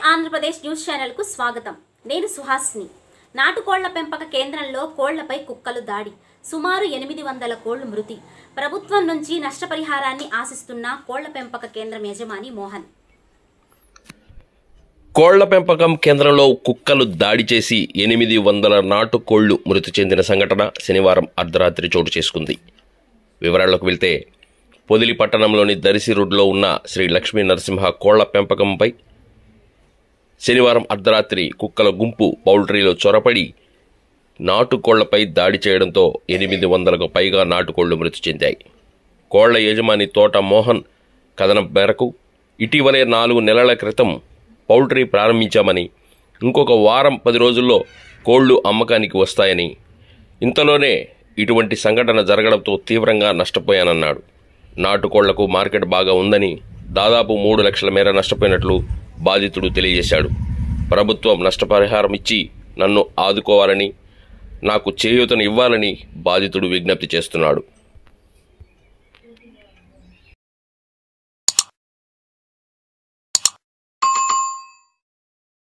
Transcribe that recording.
Andhra Pradesh news ఛానల్కు స్వాగతం నేను సుహాస్ని నాటుకోళ్ల పెంపక కేంద్రంలో కోళ్లపై కుక్కలు దాడి సుమారు ఎనిమిది వందల కోళ్లు మృతి ప్రభుత్వం నుంచి నష్టపరిహారాన్ని ఆశిస్తున్న కోళ్ల పెంపక కేంద్రం యజమాని మోహన్ కోళ్ల పెంపకం కేంద్రంలో కుక్కలు దాడి చేసి ఎనిమిది వందల నాటు కోళ్లు మృతి చెందిన సంఘటన శనివారం అర్ధరాత్రి చోటు చేసుకుంది వివరాల్లోకి వెళ్తే పొదిలి పట్టణంలోని దరిసి రోడ్లో ఉన్న శ్రీ లక్ష్మీ నరసింహ కోళ్ల పెంపకంపై శనివారం అర్ధరాత్రి కుక్కల గుంపు పౌల్ట్రీలో చొరపడి నాటుకోళ్లపై దాడి చేయడంతో ఎనిమిది వందలకు పైగా నాటుకోళ్లు మృతి చెందాయి కోళ్ల యజమాని తోట మోహన్ కథనం మేరకు ఇటీవలే నాలుగు నెలల క్రితం పౌల్ట్రీ ప్రారంభించామని ఇంకొక వారం పది రోజుల్లో కోళ్లు అమ్మకానికి వస్తాయని ఇంతలోనే ఇటువంటి సంఘటన జరగడంతో తీవ్రంగా నష్టపోయానన్నాడు నాటుకోళ్లకు మార్కెట్ బాగా ఉందని దాదాపు మూడు లక్షల మేర నష్టపోయినట్లు బాధితుడు తెలియజేశాడు ప్రభుత్వం నష్టపరిహారం ఇచ్చి నన్ను ఆదుకోవాలని నాకు చేయూతను ఇవ్వాలని బాధితుడు విజ్ఞప్తి చేస్తున్నాడు